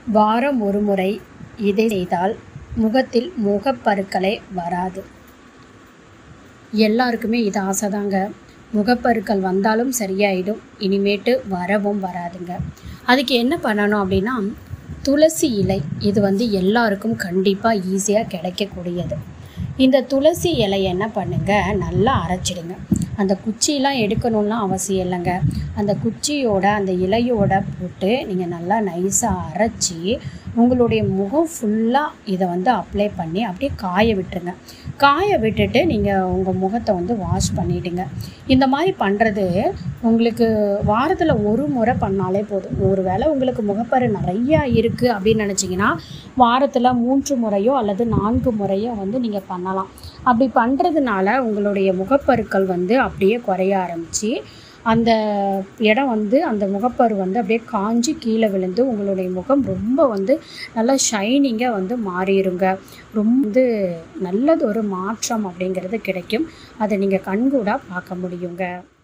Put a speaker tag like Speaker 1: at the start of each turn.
Speaker 1: வாரம் ஒரு முறை இதை செய்தால் முகத்தில் முகப்பருக்களே வராது எல்லாருக்குமே இது ஆசைதாங்க முகப்பருக்கள் வந்தாலும் சரியாயிடும் இனிமேட்டு வரவும் வராதுங்க அதுக்கு என்ன பண்ணணும் அப்படின்னா துளசி இலை இது வந்து எல்லாருக்கும் கண்டிப்பாக ஈஸியாக கிடைக்கக்கூடியது இந்த துளசி இலையை என்ன பண்ணுங்க நல்லா அரைச்சிடுங்க அந்த குச்சியெலாம் எடுக்கணும்லாம் அவசியம் இல்லைங்க அந்த குச்சியோட அந்த இலையோட போட்டு நீங்கள் நல்லா நைஸாக அரைச்சி உங்களுடைய முகம் ஃபுல்லாக இதை வந்து அப்ளை பண்ணி அப்படியே காய விட்டுருங்க காய விட்டுட்டு நீங்கள் உங்கள் முகத்தை வந்து வாஷ் பண்ணிவிடுங்க இந்த மாதிரி பண்ணுறது உங்களுக்கு வாரத்தில் ஒரு முறை பண்ணாலே போதும் ஒரு வேளை உங்களுக்கு முகப்பரு நிறையா இருக்குது அப்படின்னு நினச்சிங்கன்னா வாரத்தில் மூன்று முறையோ அல்லது நான்கு முறையோ வந்து நீங்கள் பண்ணலாம் அப்படி பண்ணுறதுனால உங்களுடைய முகப்பருக்கள் வந்து அப்படியே குறைய ஆரம்பித்து அந்த இடம் வந்து அந்த முகப்பரு வந்து அப்படியே காஞ்சி கீழே விழுந்து உங்களுடைய முகம் ரொம்ப வந்து நல்லா ஷைனிங்காக வந்து மாறிடுங்க ரொம்ப வந்து நல்லது ஒரு மாற்றம் அப்படிங்கிறது கிடைக்கும் அதை நீங்கள் கண்கூடாக பார்க்க முடியுங்க